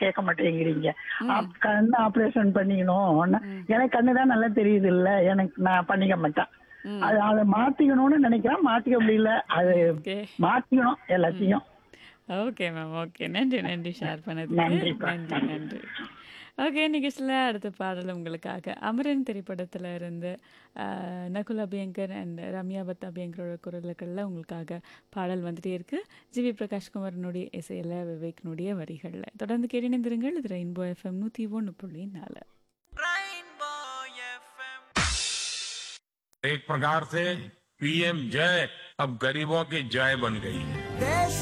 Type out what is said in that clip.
கேட்க மாட்டேங்கிறீங்க ஆப்- கண்ணு ஆபரேஷன் பண்ணிக்கணும் ஒண்ணு- எனக்கு கண்ணு தான் நல்லா தெரியுது இல்ல எனக்கு நான் பண்ணிக்க மாட்டேன் அது அதை மாத்திக்கணும்னு நினைக்கிறேன் மாத்திக்க முடியல அது ஓகே மாத்திக்கணும் எல்லாத்தையும் ஓகே மேம் ஓகே நன்றி நன்றி ஷேர் பண்ணதுக்கு நன்றிப்பா. நன்றி நன்றி ஓகே நிகழ்ச்சியில் அடுத்த பாடல் உங்களுக்காக அமரன் திரைப்படத்தில் இருந்து ஆஹ், நகுல் அபியங்கர் அண்ட் ரம்யா பத் அபியங்கரோட குரல்களில் உங்களுக்காக பாடல் வந்துட்டே இருக்கு ஜிவி பிரகாஷ்குமாரனுடைய இசையில் விவேக்னுடைய வரிகளில் தொடர்ந்து கேட்டிணைந்திருங்கள் இது ரெயின்போ எஃப்எம் நூற்றி ஒன்று புள்ளி நாலு एक प्रकार से पीएम जय अब गरीबों की जय बन गई है देश